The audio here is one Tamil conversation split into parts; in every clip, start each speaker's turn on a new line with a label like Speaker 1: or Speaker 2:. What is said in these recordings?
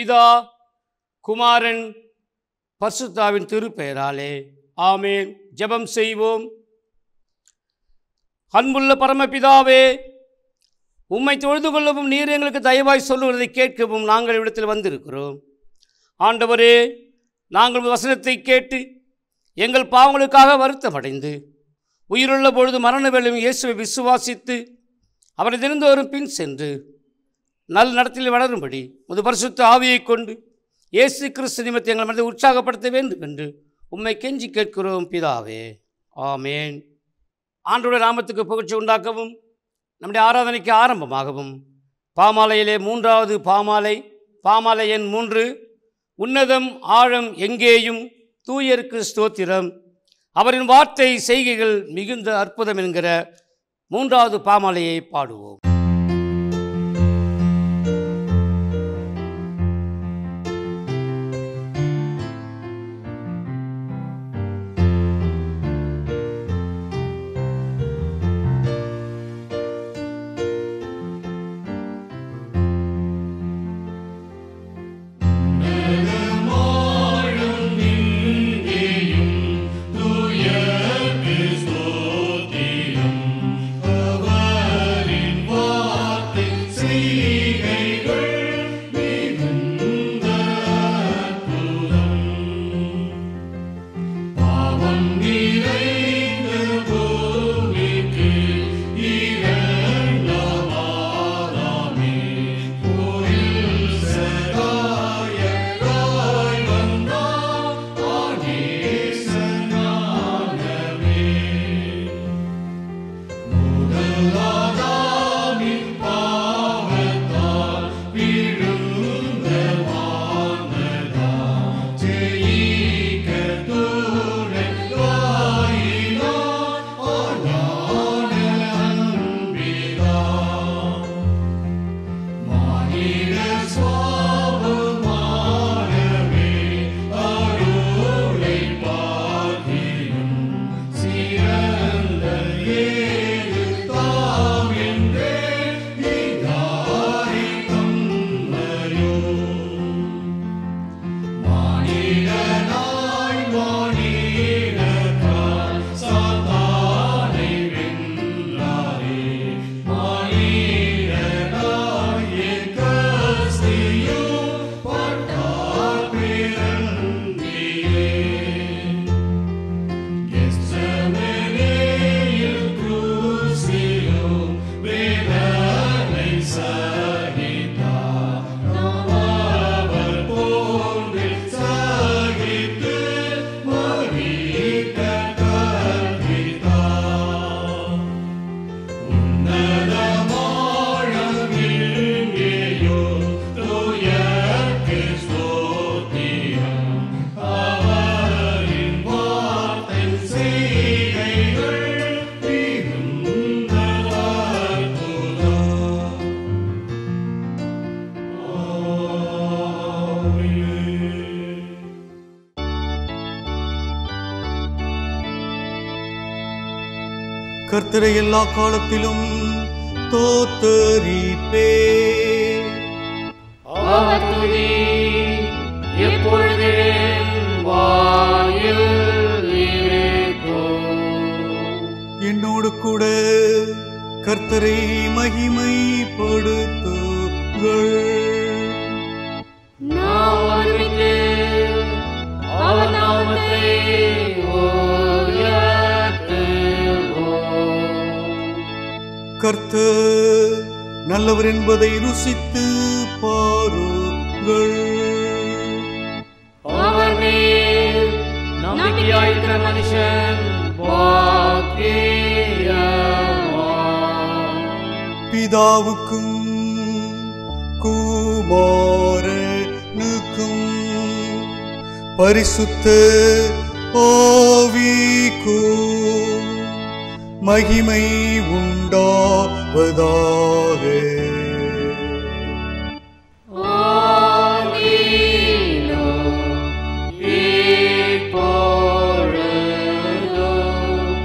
Speaker 1: பிதா குமாரன் பசுத்தாவின் திருப்பெயராலே ஆமேன் ஜெபம் செய்வோம் அன்புள்ள பரமபிதாவே உம்மை தொழுது கொள்ளவும் நீர் எங்களுக்கு தயவாய் சொல்லுவதை கேட்கவும் நாங்கள் இடத்தில் வந்திருக்கிறோம் ஆண்டவரே நாங்கள் உமது வசனத்தை கேட்டு எங்கள் பாவங்களுக்காக வருத்தமடைந்து உயிருள்ள பொழுது மரண வேளையும் இயேசுவை விசுவாசித்து அவரை தினந்தோறும் பின் சென்று நல் நடத்தில் வளரும்படி முது பரிசுத்த ஆவியைக் கொண்டு இயேசு கிறிஸ்து நிமித்தம் எங்கள் மனதை உற்சாகப்படுத்த வேண்டும் என்று உம்மை கெஞ்சி கேட்கிறோம் பிதாவே ஆமேன் ஆண்டோட நாமத்துக்கு புகழ்ச்சி உண்டாக்கவும் நம்முடைய ஆராதனைக்கு ஆரம்பமாகவும் பாமாலையிலே மூன்றாவது பாமாலை பாமாலை எண் மூன்று உன்னதம் ஆழம் எங்கேயும் தூயருக்கு ஸ்தோத்திரம் அவரின் வார்த்தை செய்கைகள் மிகுந்த அற்புதம் என்கிற மூன்றாவது பாமாலையை பாடுவோம்
Speaker 2: கர்த்தரை எல்லா காலத்திலும் தோத்தரிப்பே
Speaker 1: அவர் துதி எப்பொழுது வாயில் இருக்கும்
Speaker 2: என்னோடு கூட கர்த்தரை மகிமைப்படுத்துங்கள்
Speaker 1: நாம் ஒருமித்து அவர் நாமத்தை உயர்த்துவோம்.
Speaker 2: கர்த்தர் நல்லவர் என்பதை ருசித்து பாருங்கள்
Speaker 1: அவர் மேல் நம்பிக்கையாயிருக்கிற மனுஷன் பாக்கியவான்.
Speaker 2: பிதாவுக்கும் குமாரனுக்கும் பரிசுத்த ஆவிக்கும் மகிமை உண்டாவதாக
Speaker 1: ஆதியிலும் இப்பொழுதும்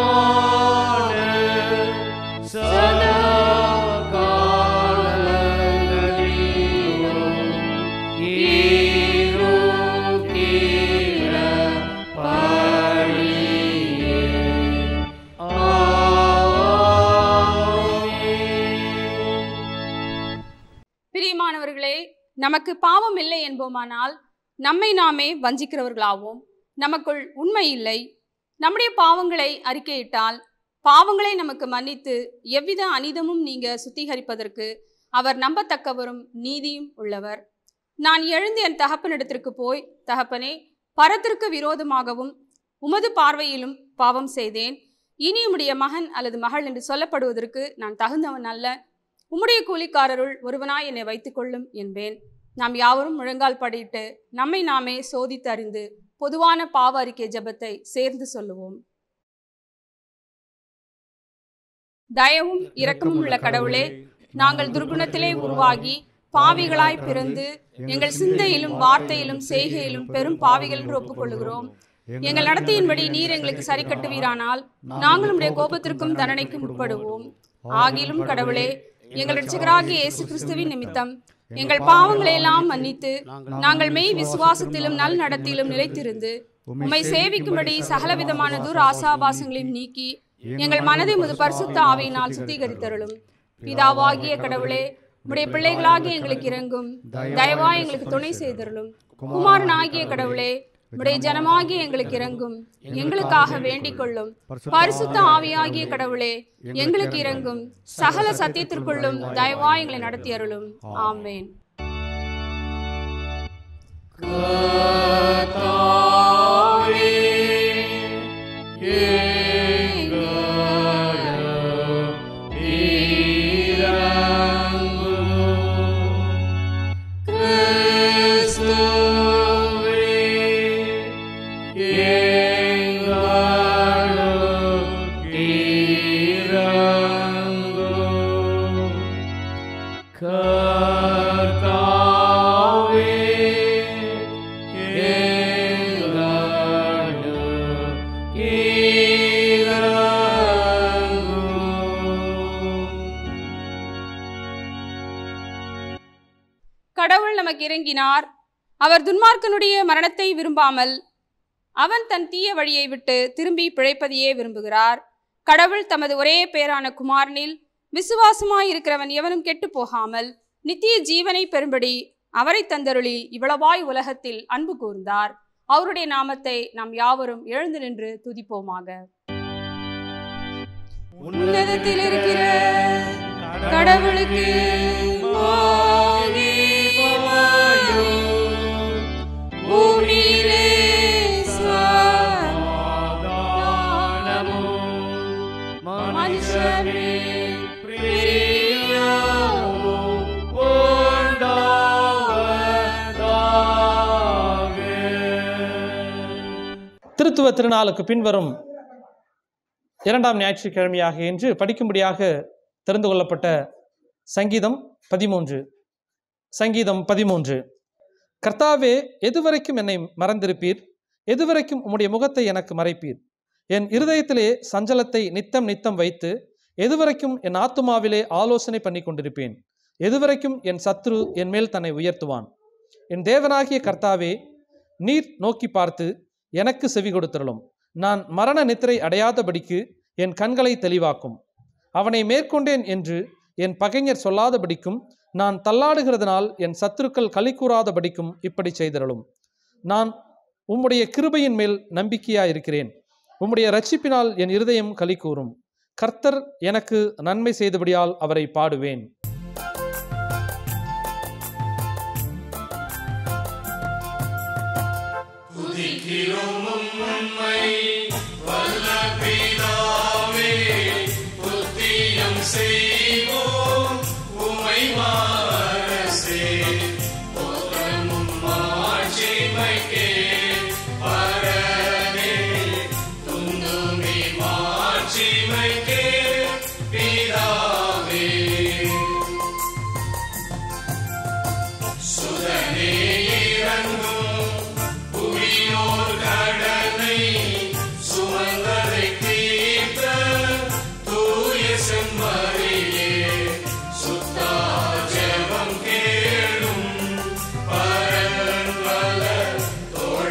Speaker 1: எப்பொழுதுமான சதா காலங்களிலும்
Speaker 3: நமக்கு பாவம் இல்லை என்போமானால் நம்மை நாமே வஞ்சிக்கிறவர்களாவோம் நமக்குள் உண்மை இல்லை நம்முடைய பாவங்களை அறிக்கையிட்டால் பாவங்களை நமக்கு மன்னித்து எவ்வித அனிதமும் நீங்க சுத்திகரிப்பதற்கு அவர் நம்பத்தக்கவரும் நீதியும் உள்ளவர் நான் எழுந்து என் தகப்பனிடத்திற்கு போய் தகப்பனே பரத்திற்கு விரோதமாகவும் உமது பார்வையிலும் பாவம் செய்தேன் இனி உம்முடைய மகன் அல்லது மகள் என்று சொல்லப்படுவதற்கு நான் தகுந்தவன் அல்ல உம்முடைய கூலிக்காரருள் ஒருவனாய் என்னை வைத்துக்கொள்ளும் என்பேன் நாம் யாவரும் முழங்கால் படிட்டு நம்மை நாமே சோதித்து அறிந்து பொதுவான பாவ அறிக்கை ஜெபத்தை சேர்ந்து சொல்லுவோம் தயவும் இரக்கமும் உள்ள கடவுளே நாங்கள் துர்குணத்திலே உருவாகி பாவிகளாய் பிறந்து எங்கள் சிந்தையிலும் வார்த்தையிலும் செய்கையிலும் பெரும் பாவிகள் என்று ஒப்புக்கொள்கிறோம் எங்கள் நடத்தையின்படி நீர் எங்களுக்கு சரி கட்டுவீரானால் நாங்கள் உடைய கோபத்திற்கும் தண்டனைக்கும் உட்படுவோம் ஆகிலும் கடவுளே எங்கள் ரட்சகராகிய இயேசு கிறிஸ்துவின் நிமித்தம் எங்கள் பாவங்களை எல்லாம் மன்னித்து நாங்கள் மெய் விசுவாசத்திலும் நல் நடத்திலும் நிலைத்திருந்து உம்மை சேவிக்கும்படி சகலவிதமான துர் ஆசாபாசங்களையும் நீக்கி எங்கள் மனதை முது பரிசுத்த ஆவியினால் சுத்திகரித்தருளும் பிதாவாகிய கடவுளே உடைய பிள்ளைகளாகிய எங்களுக்கு இறங்கும் தயவா எங்களுக்கு துணை செய்தருளும் குமாரன் ஆகிய கடவுளே உடைய ஜனமாகிய எங்களுக்கு இறங்கும் எங்களுக்காக வேண்டிக் கொள்ளும் பரிசுத்த ஆவியாகிய கடவுளே எங்களுக்கு இறங்கும் சகல சத்தியத்திற்குள்ளும் தயவா எங்களை நடத்தி அருளும் ஆமேன் கடவுள் நமக்கு இறங்கினார் அவர் துன்மார்க்கனுடைய மரணத்தை விரும்பாமல் அவன் தன் தீய வழியை விட்டு திரும்பி பிழைப்பதையே விரும்புகிறார் கடவுள் தமது ஒரே பேரான குமாரனில் விசுவாசமாய் இருக்கிறவன் எவனும் கெட்டு போகாமல் நித்திய ஜீவனை பெறும்படி அவரை தந்தருளி இவ்வளவாய் உலகத்தில் அன்பு கூர்ந்தார் அவருடைய நாமத்தை நாம் யாவரும் எழுந்து நின்று துதிப்போமாக உன்னதத்தில் இருக்கிற கடவுளுக்கு பூமியிலே மனுஷரின்
Speaker 4: திருத்துவ திருநாளுக்கு பின்வரும் இரண்டாம் ஞாயிற்றுக்கிழமையாக என்று படிக்கும்படியாக தெரிந்து கொள்ளப்பட்ட சங்கீதம் பதிமூன்று சங்கீதம் பதிமூன்று கர்த்தாவே எதுவரைக்கும் என்னை மறந்திருப்பீர் எதுவரைக்கும் உம்முடைய முகத்தை எனக்கு மறைப்பீர் என் இருதயத்திலே சஞ்சலத்தை நித்தம் நித்தம் வைத்து எதுவரைக்கும் என் ஆத்துமாவிலே ஆலோசனை பண்ணி கொண்டிருப்பேன் எதுவரைக்கும் என் சத்ரு என் மேல் தன்னை உயர்த்துவான் என் தேவனாகிய கர்த்தாவே நீர் நோக்கி பார்த்து எனக்கு செவி கொடுத்தருளும் நான் மரண நித்திரை அடையாதபடிக்கு என் கண்களை தெளிவாக்கும் அவனை மேற்கொண்டேன் என்று என் பகைஞர் சொல்லாதபடிக்கும் நான் தள்ளாடுகிறதுனால் என் சத்துருக்கள் களி கூறாதபடிக்கும் இப்படி செய்தருளும் நான் உம்முடைய கிருபையின் மேல் நம்பிக்கையாயிருக்கிறேன் உம்முடைய ரட்சிப்பினால் என் இருதயம் களி கூறும் கர்த்தர் எனக்கு நன்மை செய்தபடியால் அவரை பாடுவேன்
Speaker 5: சுத்தா ஜெபம் கேளும் பரன் வல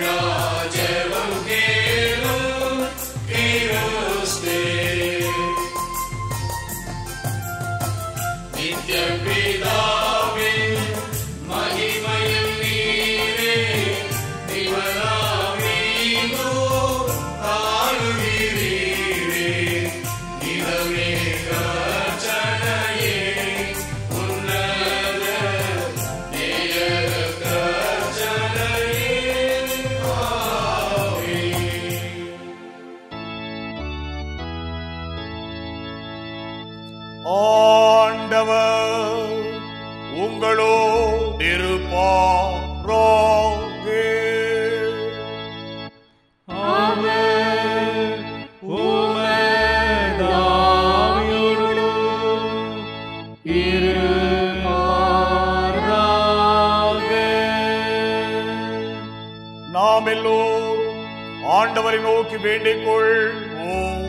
Speaker 5: நாம் எல்லோரும் ஆண்டவரை நோக்கி வேண்டிக் கொள்வோம்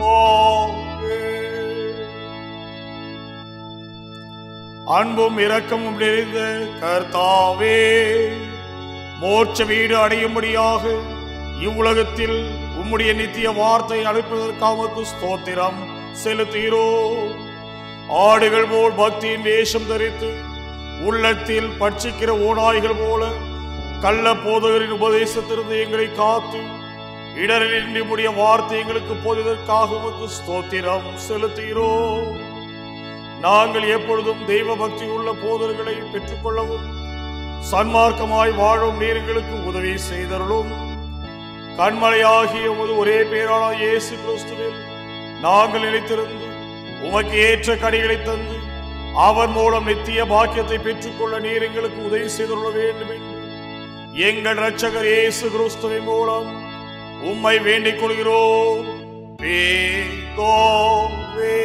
Speaker 5: அன்பும் இரக்கமும் நிறைந்த கர்த்தாவே மோட்ச வீடு அடையும்படியாக இவ்வுலகத்தில் உம்முடைய நித்திய வார்த்தை அனுப்பதற்காக ஸ்தோத்திரம் செலுத்தீரோ ஆடுகள் போல் பக்தியின் வேஷம் தரித்து உள்ளத்தில் பட்சிக்கிற ஓநாய்கள் போல கள்ள போதகரின் உபதேசத்திலிருந்து எங்களை காத்து இடரின்றி முடிய வார்த்தை எங்களுக்கு போததற்காக உமக்கு ஸ்தோத்திரம் செலுத்தீரோ நாங்கள் எப்பொழுதும் தெய்வ பக்தி உள்ள போதர்களை பெற்றுக்கொள்ளவும் சன்மார்க்கமாய் வாழும் நீர் எங்களுக்கு உதவி செய்தருளும் கண்மலையாகிய உமது ஒரே பேரான இயேசு கிறிஸ்துவில் நாங்கள் நிலைத்திருந்து உமக்கு ஏற்ற கனிகளை தந்து அவர் மூலம் நித்திய பாக்கியத்தை பெற்றுக்கொள்ள நீர் எங்களுக்கு உதவி செய்துள்ள வேண்டும் என்று எங்கள் இரட்சகர் இயேசு கிறிஸ்துவின் மூலம் உம்மை வேண்டிக் கொள்கிறோம் பேதோவே.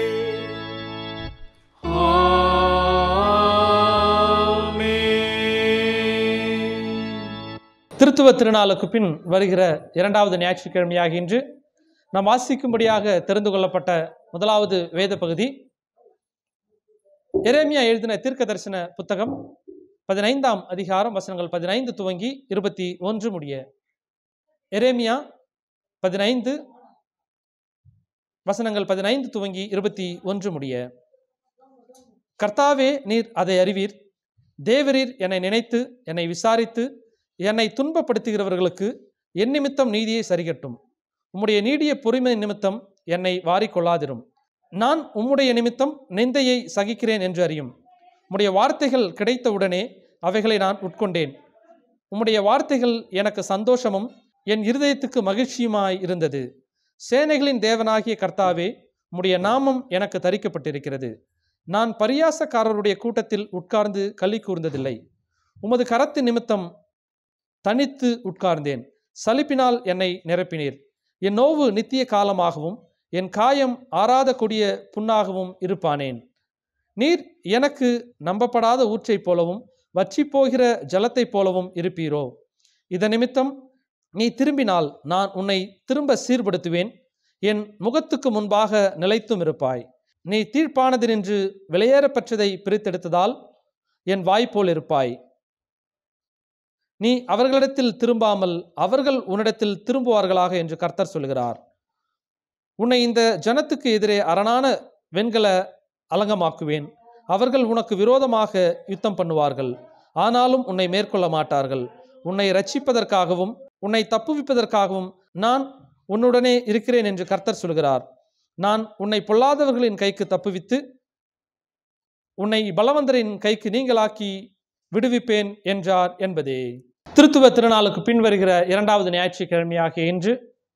Speaker 4: திருத்துவ திருநாளுக்கு பின் வருகிற இரண்டாவது ஞாயிற்றுக்கிழமையாக இன்று நாம் வாசிக்கும்படியாக தெரிந்து கொள்ளப்பட்ட முதலாவது வேத பகுதி எரேமியா எழுதின தீர்க்க தரிசன புத்தகம் பதினைந்தாம் அதிகாரம் வசனங்கள் பதினைந்து துவங்கி இருபத்தி ஒன்று முடிய எரேமியா பதினைந்து வசனங்கள் பதினைந்து துவங்கி இருபத்தி ஒன்று முடிய கர்த்தாவே நீர் அதை அறிவீர் தேவரீர் என்னை நினைத்து என்னை விசாரித்து என்னை துன்பப்படுத்துகிறவர்களுக்கு என் நிமித்தம் நீதியை சரிகட்டும் உம்முடைய நீடிய பொறுமை நிமித்தம் என்னை வாரிக்கொள்ளாதிரும் நான் உம்முடைய நிமித்தம் நிந்தையை சகிக்கிறேன் என்று அறியும் உம்முடைய வார்த்தைகள் கிடைத்தவுடனே அவைகளை நான் உட்கொண்டேன் உம்முடைய வார்த்தைகள் எனக்கு சந்தோஷமும் என் இருதயத்துக்கு மகிழ்ச்சியுமாய் இருந்தது சேனைகளின் தேவனாகிய கர்த்தாவே உம்முடைய நாமம் எனக்கு தரிக்கப்பட்டிருக்கிறது நான் பரியாசக்காரருடைய கூட்டத்தில் உட்கார்ந்து களி கூர்ந்ததில்லை உமது கரத்தின் நிமித்தம் தனித்து உட்கார்ந்தேன் சலிப்பினால் என்னை நிரப்பினீர் என் நோவு நித்திய காலமாகவும் என் காயம் ஆறாத கொடிய புண்ணாகவும் இருப்பானேன் நீர் எனக்கு நம்பப்படாத ஊற்றைப் போலவும் வற்றிப் போகிற ஜலத்தைப் போலவும் இருப்பீரோ இதன் நிமித்தம் நீ திரும்பினால் நான் உன்னை திரும்ப சீர்படுத்துவேன் என் முகத்துக்கு முன்பாக நிலைத்தும் இருப்பாய் நீ தீர்ப்பானதினின்று வெளியேறப்பெற்றதை பிரித்தெடுத்ததால் என் வாய்ப்போல் இருப்பாய் நீ அவர்களிடத்தில் திரும்பாமல் அவர்கள் உன்னிடத்தில் திரும்புவார்களாக என்று கர்த்தர் சொல்கிறார் உன்னை இந்த ஜனத்துக்கு எதிரே அரணான வெண்கல அலங்கமாக்குவேன் அவர்கள் உனக்கு விரோதமாக யுத்தம் பண்ணுவார்கள் ஆனாலும் உன்னை மேற்கொள்ள மாட்டார்கள் உன்னை ரட்சிப்பதற்காகவும் உன்னை தப்புவிப்பதற்காகவும் நான் உன்னுடனே இருக்கிறேன் என்று கர்த்தர் சொல்கிறார் நான் உன்னை பொல்லாதவர்களின் கைக்கு தப்புவித்து உன்னை பலவந்தரின் கைக்கு நீங்களாக்கி விடுவிப்பேன் என்றார் என்பதே திருத்துவ திருநாளுக்கு பின் வருகிற இரண்டாவது ஞாயிற்றுக்கிழமையாகிய இன்று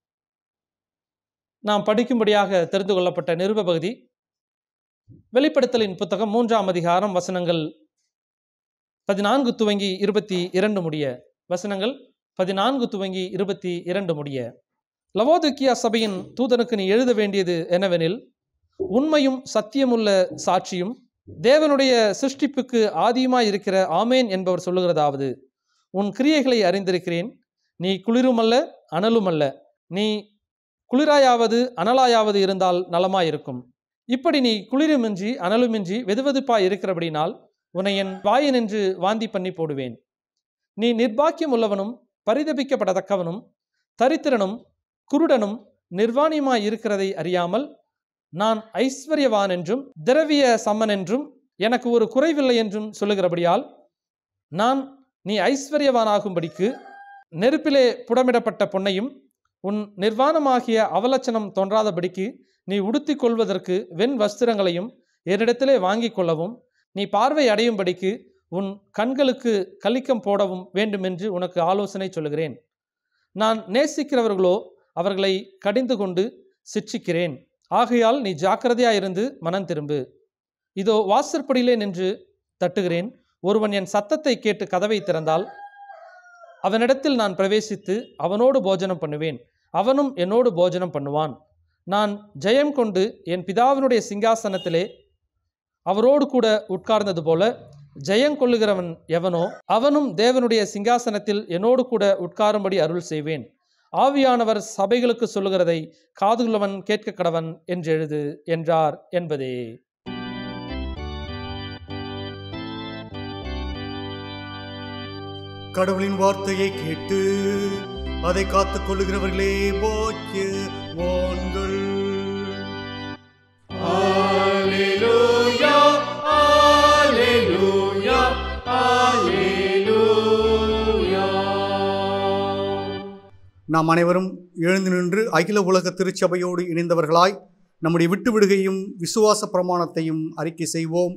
Speaker 4: நாம் படிக்கும்படியாக தெரிந்து கொள்ளப்பட்ட நிருப பகுதி வெளிப்படுத்தலின் புத்தகம் மூன்றாம் அதிகாரம் வசனங்கள் பதினான்கு துவங்கி இருபத்தி இரண்டு முடிய வசனங்கள் பதினான்கு துவங்கி இருபத்தி இரண்டு முடிய லவோதுக்கியா சபையின் தூதனுக்கு நீ எழுத வேண்டியது என்னவெனில் உண்மையும் சத்தியமுள்ள சாட்சியும் தேவனுடைய சிருஷ்டிப்புக்கு ஆதியுமாய் இருக்கிற ஆமேன் என்பவர் சொல்லுகிறதாவது உன் கிரியைகளை அறிந்திருக்கிறேன் நீ குளிருமல்ல அனலுமல்ல நீ குளிராயாவது அனலாயாவது இருந்தால் நலமாயிருக்கும் இப்படி நீ குளிருமின்றி அனலுமின்றி வெதுவெதுப்பாய் இருக்கிறபடினால் உன்னை என் வாயினின்று வாந்தி பண்ணி போடுவேன் நீ நிர்பாக்கியம் உள்ளவனும் பரிதபிக்கப்படத்தக்கவனும் தரித்திரனும் குருடனும் நிர்வாணியுமாய் இருக்கிறதை அறியாமல் நான் ஐஸ்வர்யவான் என்றும் திரவிய சம்மன் என்றும் எனக்கு ஒரு குறைவில்லை என்றும் சொல்லுகிறபடியால் நான் நீ ஐஸ்வர்யவானாகும்படிக்கு நெருப்பிலே புடமிடப்பட்ட பொன்னையும் உன் நிர்வாணமாகிய அவலட்சணம் தோன்றாதபடிக்கு நீ உடுத்திக் கொள்வதற்கு வெண் வஸ்திரங்களையும் என்னிடத்திலே வாங்கிக் கொள்ளவும் நீ பார்வை அடையும்படிக்கு உன் கண்களுக்கு கலிக்கம் போடவும் வேண்டுமென்று உனக்கு ஆலோசனை சொல்லுகிறேன் நான் நேசிக்கிறவர்களோ அவர்களை கடிந்து கொண்டு சிட்சிக்கிறேன் ஆகையால் நீ ஜாக்கிரதையாயிருந்து மனம் திரும்பு இதோ வாசற்படியிலே நின்று தட்டுகிறேன் ஒருவன் என் சத்தத்தை கேட்டு கதவை திறந்தால் அவனிடத்தில் நான் பிரவேசித்து அவனோடு போஜனம் பண்ணுவேன் அவனும் என்னோடு போஜனம் பண்ணுவான் நான் ஜெயம் கொண்டு என் பிதாவினுடைய சிங்காசனத்திலே அவரோடு கூட உட்கார்ந்தது போல ஜெயங்கொள்ளுகிறவன் எவனோ அவனும் தேவனுடைய சிங்காசனத்தில் என்னோடு கூட உட்காரும்படி அருள் செய்வேன் ஆவியானவர் சபைகளுக்கு சொல்லுகிறதை காதுள்ளவன் கேட்க கடவன் என்றெழுது என்றார் என்பதே
Speaker 2: கடவுளின் வார்த்தையை கேட்டு அதை காத்துக் கொள்ளுகிறவர்களே பாக்கியவான்கள் நாம் அனைவரும் எழுந்து நின்று அகில உலக திருச்சபையோடு இணைந்தவர்களாய் நம்முடைய விட்டு விடுகையும் விசுவாச பிரமாணத்தையும் அறிக்கை செய்வோம்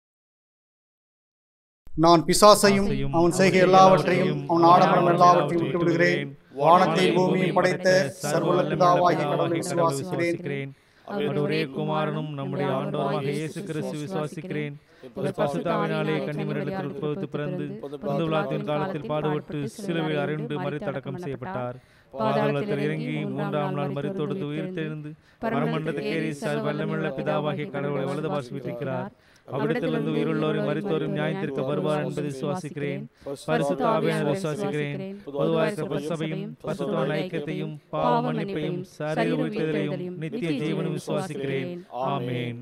Speaker 2: நான் பிசாசையும் அவன் செய்கை எல்லாவற்றையும் அவன் ஆடம்பரம் எல்லாவற்றையும் விட்டு விடுகிறேன் வானத்தை பூமியும் படைத்த சர்வல பிதாவாகிய கடவுளை விசுவாசிக்கிறேன்
Speaker 6: அவர் ஒரே குமாரனும் நம்முடைய ஆண்டவருமாக இயேசு கிறிஸ்து விசுவாசிக்கிறேன் இவர் பசுத்தாவினாலே கன்னிமரிடத்தில் உட்பவித்து பிறந்து பொந்து விழாத்தின் காலத்தில் பாடுபட்டு சிலுவையில் அறைந்து மறித்தடக்கம் செய்யப்பட்டார் பாதாளத்தில் இறங்கி மூன்றாம் நாள் மறித்தொடுத்து உயிர் தெழுந்து பரமண்டத்துக்கேறி வல்லமுள்ள பிதாவாகிய கடவுளை வலது பாசி விட்டிருக்கிறார் அவ்விடத்திலிருந்து உயிருள்ளோரையும் மறித்தோரும் நியாயத்திற்கு வருவார் என்பதை விசுவாசிக்கிறேன் பரிசுத்த ஆவியான விசுவாசிக்கிறேன் பொதுவாக சபையும் பரிசுத்தமான ஐக்கியத்தையும் பாவ மன்னிப்பையும் சரீர உயிர்த்தெழுதலையும் நித்திய ஜீவனும் விசுவாசிக்கிறேன் ஆமென்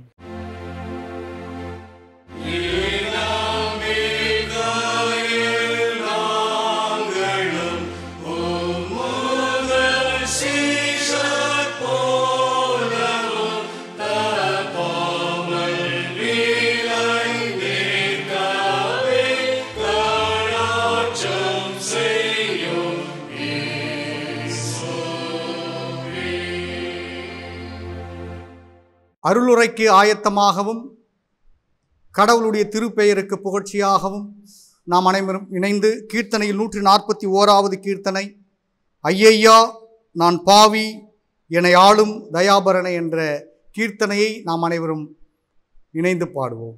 Speaker 2: அருளுரைக்கு ஆயத்தமாகவும் கடவுளுடைய திருப்பெயருக்கு புகழ்ச்சியாகவும் நாம் அனைவரும் இணைந்து கீர்த்தனையில் நூற்றி நாற்பத்தி ஓராவது கீர்த்தனை ஐயையா நான் பாவி என்னை ஆளும் தயாபரணை என்ற கீர்த்தனையை நாம் அனைவரும் இணைந்து பாடுவோம்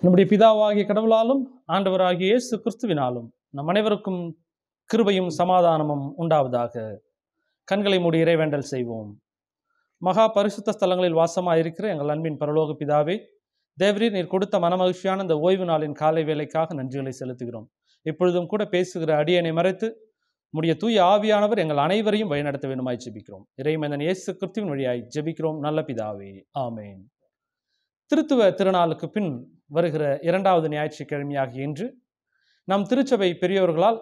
Speaker 4: நம்முடைய பிதாவாகிய கடவுளாலும் ஆண்டவராகிய இயேசு கிறிஸ்துவினாலும் நம் அனைவருக்கும் கிருபையும் சமாதானமும் உண்டாவதாக கண்களை மூடி இறைவேண்டல் செய்வோம் மகா பரிசுத்த ஸ்தலங்களில் வாசமாயிருக்கிற எங்கள் அன்பின் பரலோக பிதாவே தேவரீர் நீர் கொடுத்த மனமகிழ்ச்சியான இந்த ஓய்வு நாளின் காலை வேலைக்காக நன்றிகளை செலுத்துகிறோம் இப்பொழுதும் கூட பேசுகிற அடியனை மறைத்து முடிய தூய ஆவியானவர் எங்கள் அனைவரையும் வழிநடத்த வேண்டுமாய் ஜெபிக்கிறோம் இறைமந்தன் இயேசு கிறிஸ்துவின் வழியாய் ஜெபிக்கிறோம் நல்ல பிதாவே ஆமேன் திருத்துவ திருநாளுக்கு பின் வருகிற இரண்டாவது ஞாயிற்றுக்கிழமையாகிய இன்று நம் திருச்சபை பெரியோர்களால்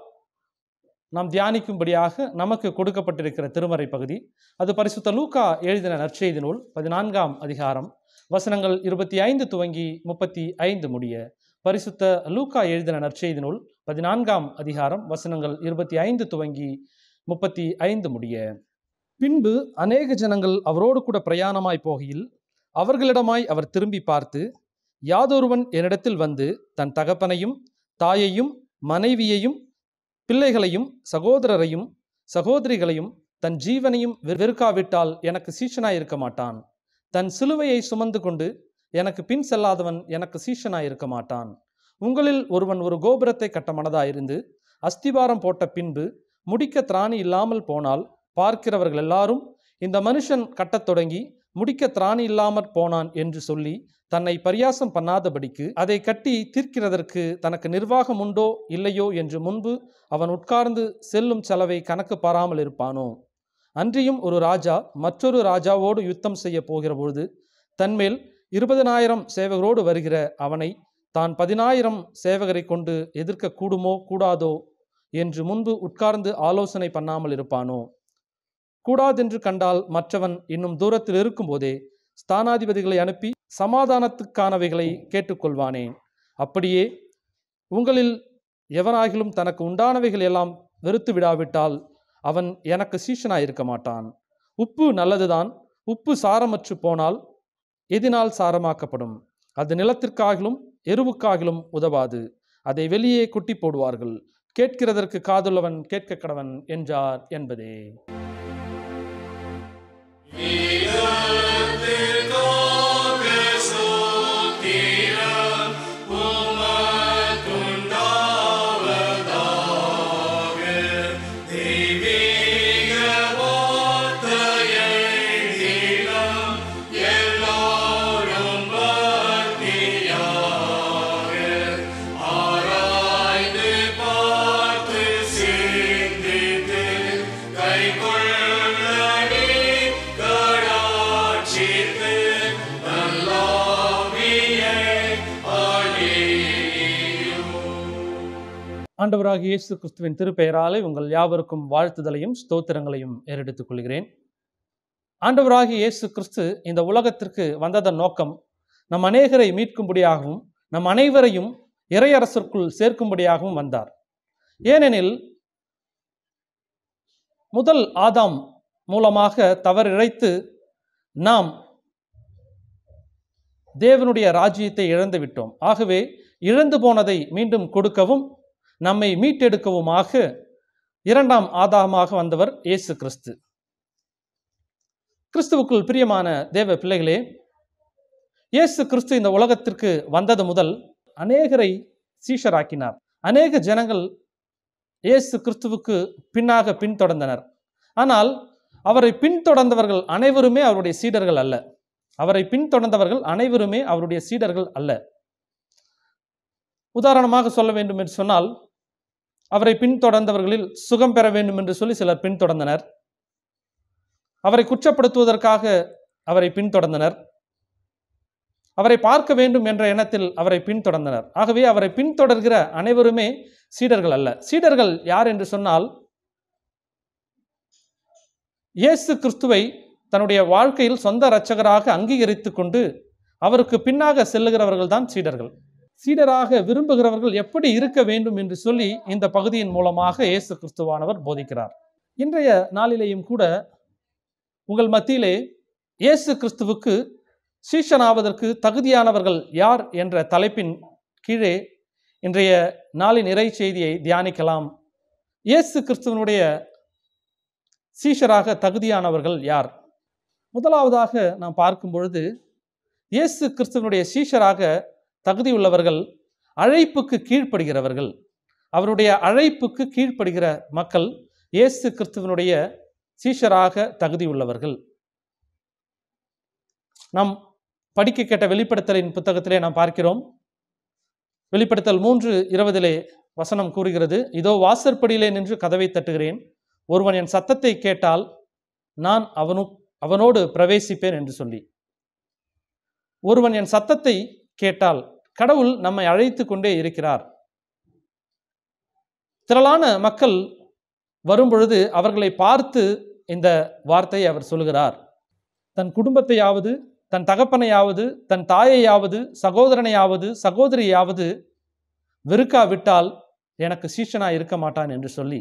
Speaker 4: நாம் தியானிக்கும்படியாக நமக்கு கொடுக்கப்பட்டிருக்கிற திருமறை பகுதி அது பரிசுத்த லூக்கா எழுதின நற்செய்தி நூல் பதினான்காம் அதிகாரம் வசனங்கள் இருபத்தி ஐந்து துவங்கி முப்பத்தி ஐந்து முடிய பரிசுத்த லூக்கா எழுதின நற்செய்தி நூல் பதினான்காம் அதிகாரம் வசனங்கள் இருபத்தி ஐந்து துவங்கி முப்பத்தி ஐந்து முடிய பின்பு அநேக ஜனங்கள் அவரோடு கூட பிரயாணமாய் போகையில் அவர்களிடமாய் அவர் திரும்பி பார்த்து யாதொருவன் என்னிடத்தில் வந்து தன் தகப்பனையும் தாயையும் மனைவியையும் பிள்ளைகளையும் சகோதரரையும் சகோதரிகளையும் தன் ஜீவனையும் வெ- வெறுக்காவிட்டால் எனக்கு சீஷனாய் இருக்க மாட்டான் தன் சிலுவையை சுமந்து கொண்டு எனக்கு பின் செல்லாதவன் எனக்கு சீஷனாய் இருக்க மாட்டான் உங்களில் ஒருவன் ஒரு கோபுரத்தை கட்ட மனதாயிருந்து அஸ்திபாரம் போட்ட பின்பு முடிக்க திராணி இல்லாமல் போனால் பார்க்கிறவர்கள் எல்லாரும் இந்த மனுஷன் கட்டத் தொடங்கி முடிக்க திராணி இல்லாமற் போனான் என்று சொல்லி தன்னை பரியாசம் பண்ணாதபடிக்கு அதை கட்டி தீர்க்கிறதற்கு தனக்கு நிர்வாகம் உண்டோ இல்லையோ என்று முன்பு அவன் உட்கார்ந்து செல்லும் செலவை கணக்கு பாராமல் இருப்பானோ அன்றியும் ஒரு ராஜா மற்றொரு ராஜாவோடு யுத்தம் செய்ய போகிற பொழுது தன்மேல் இருபதனாயிரம் சேவகரோடு வருகிற அவனை தான் பதினாயிரம் சேவகரை கொண்டு எதிர்க்க கூடுமோ கூடாதோ என்று முன்பு உட்கார்ந்து ஆலோசனை பண்ணாமல் இருப்பானோ கூடாதென்று கண்டால் மற்றவன் இன்னும் தூரத்தில் இருக்கும்போதே ஸ்தானாதிபதிகளை அனுப்பி சமாதானத்துக்கானவைகளை கேட்டுக்கொள்வானேன் அப்படியே உங்களில் எவனாகிலும் தனக்கு உண்டானவைகள் எல்லாம் வெறுத்து விடாவிட்டால் அவன் எனக்கு சீஷனாய் இருக்க மாட்டான் உப்பு நல்லதுதான் உப்பு சாரமற்று போனால் எதினால் சாரமாக்கப்படும் அது நிலத்திற்காகிலும் எருவுக்காகிலும் உதவாது அதை வெளியே குட்டி போடுவார்கள் கேட்கிறதற்கு காதுள்ளவன் கேட்க கடவன் என்றார் என்பதே ஆண்டவராகிய இயேசு கிறிஸ்துவின் திருப்பெயராலே உங்கள் யாவருக்கும் வாழ்த்துதலையும் ஸ்தோத்திரங்களையும் ஏறெடுத்துக் கொள்கிறேன் ஆண்டவராகிய இயேசு கிறிஸ்து இந்த உலகத்திற்கு வந்ததன் நோக்கம் நம் அநேகரை மீட்கும்படியாகவும் நம் அனைவரையும் இறையரசிற்குள் சேர்க்கும்படியாகவும் வந்தார் ஏனெனில் முதல் ஆதாம் மூலமாக தவறிழைத்து நாம் தேவனுடைய ராஜ்யத்தை இழந்து விட்டோம் ஆகவே இழந்து போனதை மீண்டும் கொடுக்கவும் நம்மை மீட்டெடுக்கவுமாக இரண்டாம் ஆதாமாக வந்தவர் இயேசு கிறிஸ்து கிறிஸ்துவுக்குள் பிரியமான தேவ பிள்ளைகளே இயேசு கிறிஸ்து இந்த உலகத்திற்கு வந்தது முதல் அநேகரை சீஷராக்கினார் அநேக ஜனங்கள் இயேசு கிறிஸ்துவுக்கு பின்னாக பின்தொடர்ந்தனர் ஆனால் அவரை பின்தொடர்ந்தவர்கள் அனைவருமே அவருடைய சீடர்கள் அல்ல அவரை பின்தொடர்ந்தவர்கள் அனைவருமே அவருடைய சீடர்கள் அல்ல உதாரணமாக சொல்ல வேண்டும் என்று சொன்னால் அவரை பின்தொடர்ந்தவர்களில் சுகம் பெற வேண்டும் என்று சொல்லி சிலர் பின்தொடர்ந்தனர் அவரை குற்றப்படுத்துவதற்காக அவரை பின்தொடர்ந்தனர் அவரை பார்க்க வேண்டும் என்ற எண்ணத்தில் அவரை பின்தொடர்ந்தனர் ஆகவே அவரை பின்தொடர்கிற அனைவருமே சீடர்கள் அல்ல சீடர்கள் யார் என்று சொன்னால் இயேசு கிறிஸ்துவை தன்னுடைய வாழ்க்கையில் சொந்த இரட்சகராக அங்கீகரித்து கொண்டு அவருக்கு பின்னாக செல்லுகிறவர்கள் தான் சீடர்கள் சீடராக விரும்புகிறவர்கள் எப்படி இருக்க வேண்டும் என்று சொல்லி இந்த பகுதியின் மூலமாக இயேசு கிறிஸ்துவானவர் போதிக்கிறார் இன்றைய நாளிலேயும் கூட உங்கள் மத்தியிலே இயேசு கிறிஸ்துவுக்கு சீஷனாவதற்கு தகுதியானவர்கள் யார் என்ற தலைப்பின் கீழே இன்றைய நாளின் இறை செய்தியை தியானிக்கலாம் இயேசு கிறிஸ்துவனுடைய சீஷராக தகுதியானவர்கள் யார் முதலாவதாக நாம் பார்க்கும் பொழுது இயேசு கிறிஸ்துவனுடைய சீஷராக தகுதியுள்ளவர்கள் அழைப்புக்கு கீழ்ப்படுகிறவர்கள் அவருடைய அழைப்புக்கு கீழ்ப்படுகிற மக்கள் இயேசு கிறிஸ்துவனுடைய சீஷராக தகுதியுள்ளவர்கள் நாம் படிக்க கேட்ட வெளிப்படுத்தலின் புத்தகத்திலே நாம் பார்க்கிறோம் வெளிப்படுத்தல் மூன்று இருபதிலே வசனம் கூறுகிறது இதோ வாசற்படியிலே நின்று கதவை தட்டுகிறேன் ஒருவன் என் சத்தத்தை கேட்டால் நான் அவனு அவனோடு பிரவேசிப்பேன் என்று சொல்லி ஒருவன் என் சத்தத்தை கேட்டால் கடவுள் நம்மை அழைத்து கொண்டே இருக்கிறார் திரளான மக்கள் வரும்பொழுது அவர்களை பார்த்து இந்த வார்த்தையை அவர் சொல்கிறார் தன் குடும்பத்தையாவது தன் தகப்பனையாவது தன் தாயையாவது சகோதரனையாவது சகோதரியையாவது வெறுக்காவிட்டால் எனக்கு சீஷனா இருக்க மாட்டான் என்று சொல்லி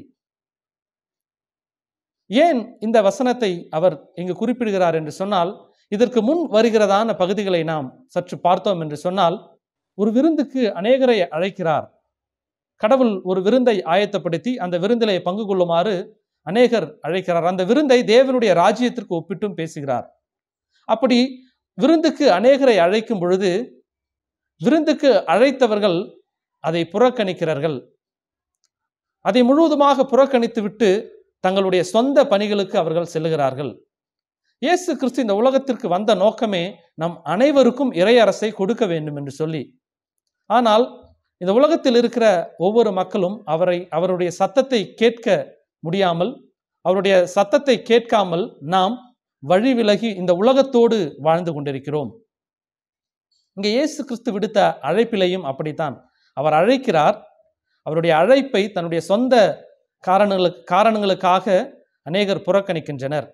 Speaker 4: ஏன் இந்த வசனத்தை அவர் இங்கு குறிப்பிடுகிறார் என்று சொன்னால் இதற்கு முன் வருகிறதான பகுதிகளை நாம் சற்று பார்த்தோம் என்று சொன்னால் ஒரு விருந்துக்கு அநேகரை அழைக்கிறார் கடவுள் ஒரு விருந்தை ஆயத்தப்படுத்தி அந்த விருந்திலே பங்கு கொள்ளுமாறு அநேகர் அழைக்கிறார் அந்த விருந்தை தேவனுடைய ராஜ்யத்திற்கு ஒப்பிட்டும் பேசுகிறார் அப்படி விருந்துக்கு அநேகரை அழைக்கும் பொழுது விருந்துக்கு அழைத்தவர்கள் அதை புறக்கணிக்கிறார்கள் அதை முழுவதுமாக புறக்கணித்து விட்டு தங்களுடைய சொந்த பணிகளுக்கு அவர்கள் செல்லுகிறார்கள் இயேசு கிறிஸ்து இந்த உலகத்திற்கு வந்த நோக்கமே நம் அனைவருக்கும் இறையரசை கொடுக்க வேண்டும் என்று சொல்லி ஆனால் இந்த உலகத்தில் இருக்கிற ஒவ்வொரு மக்களும் அவரை அவருடைய சத்தத்தை கேட்க முடியாமல் அவருடைய சத்தத்தை கேட்காமல் நாம் வழி விலகி இந்த உலகத்தோடு வாழ்ந்து கொண்டிருக்கிறோம் இங்கே இயேசு கிறிஸ்து விடுத்த அழைப்பிலையும் அப்படித்தான் அவர் அழைக்கிறார் அவருடைய அழைப்பை தன்னுடைய சொந்த காரணங்களுக்கு காரணங்களுக்காக அநேகர் புறக்கணிக்கின்றனர்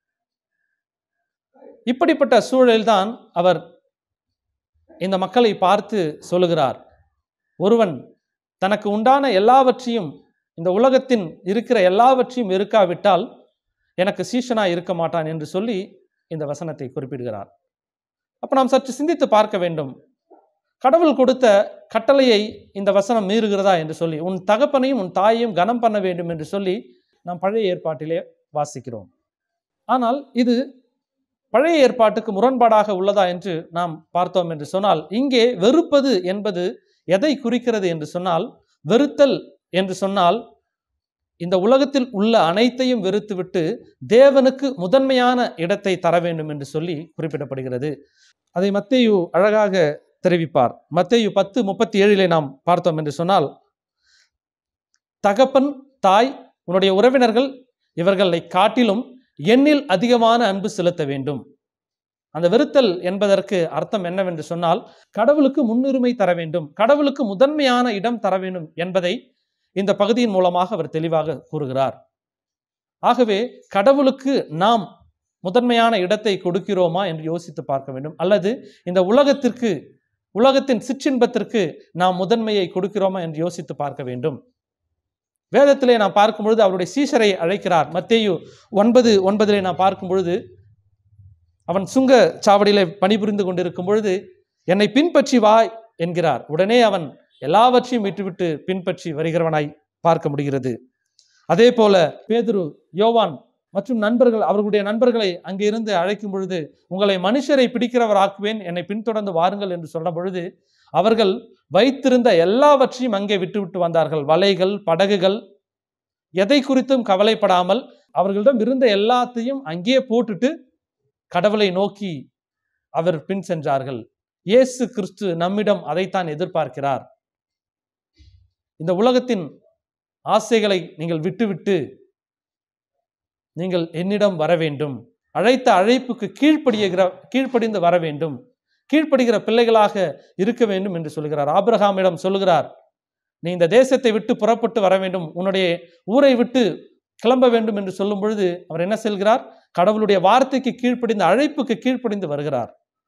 Speaker 4: இப்படிப்பட்ட சூழலில்தான் அவர் இந்த மக்களை பார்த்து சொல்லுகிறார் ஒருவன் தனக்கு உண்டான எல்லாவற்றையும் இந்த உலகத்தின் இருக்கிற எல்லாவற்றையும் இருக்காவிட்டால் எனக்கு சீஷனா இருக்க மாட்டான் என்று சொல்லி இந்த வசனத்தை குறிப்பிடுகிறார் அப்போ நாம் சற்று சிந்தித்து பார்க்க வேண்டும் கடவுள் கொடுத்த கட்டளையை இந்த வசனம் மீறுகிறதா என்று சொல்லி உன் தகப்பனையும் உன் தாயையும் கனம் பண்ண வேண்டும் என்று சொல்லி நாம் பழைய ஏற்பாட்டிலே வாசிக்கிறோம் ஆனால் இது பழைய ஏற்பாட்டுக்கு முரண்பாடாக உள்ளதா என்று நாம் பார்த்தோம் என்று சொன்னால் இங்கே வெறுப்பது என்பது எதை குறிக்கிறது என்று சொன்னால் வெறுத்தல் என்று சொன்னால் இந்த உலகத்தில் உள்ள அனைத்தையும் வெறுத்துவிட்டு தேவனுக்கு முதன்மையான இடத்தை தர வேண்டும் என்று சொல்லி குறிப்பிடப்படுகிறது அதை மத்தேயு அழகாக தெரிவிப்பார் மத்தேயு பத்து முப்பத்தி ஏழிலே நாம் பார்த்தோம் என்று சொன்னால் தகப்பன் தாய் உன்னுடைய உறவினர்கள் இவர்களை காட்டிலும் எண்ணில் அதிகமான அன்பு செலுத்த வேண்டும் அந்த வெறுத்தல் என்பதற்கு அர்த்தம் என்னவென்று சொன்னால் கடவுளுக்கு முன்னுரிமை தர வேண்டும் கடவுளுக்கு முதன்மையான இடம் தர வேண்டும் என்பதை இந்த பகுதியின் மூலமாக அவர் தெளிவாக கூறுகிறார் ஆகவே கடவுளுக்கு நாம் முதன்மையான இடத்தை கொடுக்கிறோமா என்று யோசித்து பார்க்க வேண்டும் அல்லது இந்த உலகத்திற்கு உலகத்தின் சிற்றின்பத்திற்கு நாம் முதன்மையை கொடுக்கிறோமா என்று யோசித்து பார்க்க வேண்டும் வேதத்திலே நாம் பார்க்கும் பொழுது அவருடைய சீஷரை அழைக்கிறார் மத்தேயு ஒன்பது ஒன்பதிலே நாம் பார்க்கும் பொழுது அவன் சுங்க சாவடியிலே பணிபுரிந்து கொண்டிருக்கும் பொழுது என்னை பின்பற்றி வா என்கிறார் உடனே அவன் எல்லாவற்றையும் விட்டுவிட்டு பின்பற்றி வருகிறவனாய் பார்க்க முடிகிறது அதே போல பேதுரு யோவான் மற்றும் நண்பர்கள் அவர்களுடைய நண்பர்களை அங்கே இருந்து அழைக்கும் பொழுது உங்களை மனுஷரை பிடிக்கிறவராக்குவேன் என்னை பின்தொடர்ந்து வாருங்கள் என்று சொன்ன பொழுது அவர்கள் வைத்திருந்த எல்லாவற்றையும் அங்கே விட்டுவிட்டு வந்தார்கள் வலைகள் படகுகள் எதை குறித்தும் கவலைப்படாமல் அவர்களிடம் இருந்த எல்லாத்தையும் அங்கே போட்டுட்டு கடவுளை நோக்கி அவர் பின் சென்றார்கள் இயேசு கிறிஸ்து நம்மிடம் அதைத்தான் எதிர்பார்க்கிறார் இந்த உலகத்தின் ஆசைகளை நீங்கள் விட்டுவிட்டு நீங்கள் என்னிடம் வர வேண்டும் அழைத்த அழைப்புக்கு கீழ்ப்படியுகிற கீழ்ப்படிந்து வர வேண்டும் கீழ்ப்படுகிற பிள்ளைகளாக இருக்க வேண்டும் என்று சொல்கிறார் ஆபிரகாமிடம் சொல்லுகிறார் நீ இந்த தேசத்தை விட்டு புறப்பட்டு வர வேண்டும் உன்னுடைய ஊரை விட்டு கிளம்ப வேண்டும் என்று சொல்லும் பொழுது அவர் என்ன செல்கிறார் கடவுளுடைய வார்த்தைக்கு கீழ்ப்படிந்து அழைப்புக்கு கீழ்ப்படிந்து வருகிறார்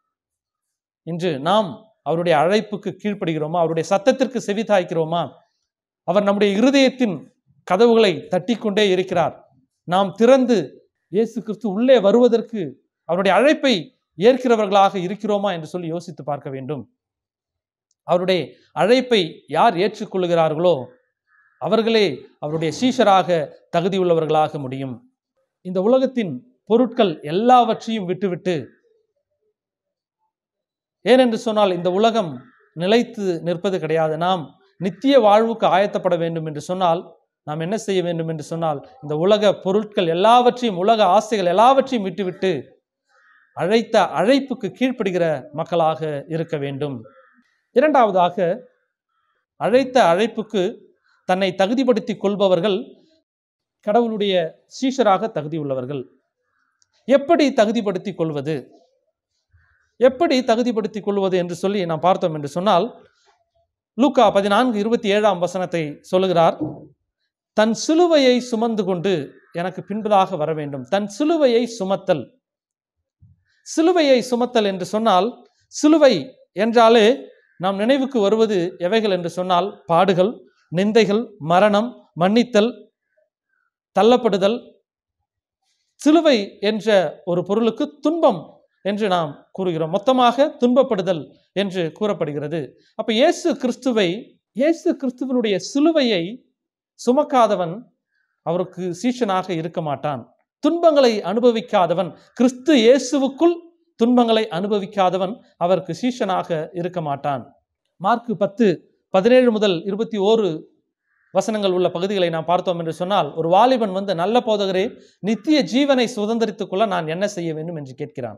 Speaker 4: இன்று நாம் அவருடைய அழைப்புக்கு கீழ்ப்படுகிறோமா அவருடைய சத்தத்திற்கு செவிதாய்க்கிறோமா அவர் நம்முடைய இருதயத்தின் கதவுகளை தட்டி கொண்டே இருக்கிறார் நாம் திறந்து இயேசு கிறிஸ்து உள்ளே வருவதற்கு அவருடைய அழைப்பை ஏற்கிறவர்களாக இருக்கிறோமா என்று சொல்லி யோசித்து பார்க்க வேண்டும் அவருடைய அழைப்பை யார் ஏற்றுக்கொள்கிறார்களோ அவர்களே அவருடைய சீஷராக தகுதியுள்ளவர்களாக முடியும் இந்த உலகத்தின் பொருட்கள் எல்லாவற்றையும் விட்டுவிட்டு ஏனென்று சொன்னால் இந்த உலகம் நிலைத்து நிற்பது கிடையாது நாம் நித்திய வாழ்வுக்கு ஆயத்தப்பட வேண்டும் என்று சொன்னால் நாம் என்ன செய்ய வேண்டும் என்று சொன்னால் இந்த உலக பொருட்கள் எல்லாவற்றையும் உலக ஆசைகள் எல்லாவற்றையும் விட்டுவிட்டு அழைத்த அழைப்புக்கு கீழ்ப்படுகிற மக்களாக இருக்க வேண்டும் இரண்டாவதாக அழைத்த அழைப்புக்கு தன்னை தகுதிப்படுத்திக் கொள்பவர்கள் கடவுளுடைய சீஷராக தகுதியுள்ளவர்கள் எப்படி தகுதிப்படுத்திக் கொள்வது எப்படி தகுதிப்படுத்திக் கொள்வது என்று சொல்லி நாம் பார்த்தோம் என்று சொன்னால் லூக்கா பதினான்கு இருபத்தி ஏழாம் வசனத்தை சொல்லுகிறார் தன் சிலுவையை சுமந்து கொண்டு எனக்கு பின்பதாக வர வேண்டும் தன் சிலுவையை சுமத்தல் சிலுவையை சுமத்தல் என்று சொன்னால் சிலுவை என்றாலே நாம் நினைவுக்கு வருவது எவைகள் என்று சொன்னால் பாடுகள் நிந்தைகள் மரணம் மன்னித்தல் தள்ளப்படுதல் சிலுவை என்ற ஒரு பொருளுக்கு துன்பம் என்று நாம் கூறுகிறோம் மொத்தமாக துன்பப்படுதல் என்று கூறப்படுகிறது அப்ப இயேசு கிறிஸ்துவை இயேசு கிறிஸ்துவனுடைய சிலுவையை சுமக்காதவன் அவருக்கு சீஷனாக இருக்க மாட்டான் துன்பங்களை அனுபவிக்காதவன் கிறிஸ்து இயேசுவுக்குள் துன்பங்களை அனுபவிக்காதவன் அவருக்கு சீஷனாக இருக்க மாட்டான் மார்க்கு பத்து பதினேழு முதல் இருபத்தி ஓரு வசனங்கள் உள்ள பகுதிகளை நாம் பார்த்தோம் என்று சொன்னால் ஒரு வாலிபன் வந்து நல்ல போதகரே நித்திய ஜீவனை சுதந்திரித்துக் கொள்ள நான் என்ன செய்ய வேண்டும் என்று கேட்கிறான்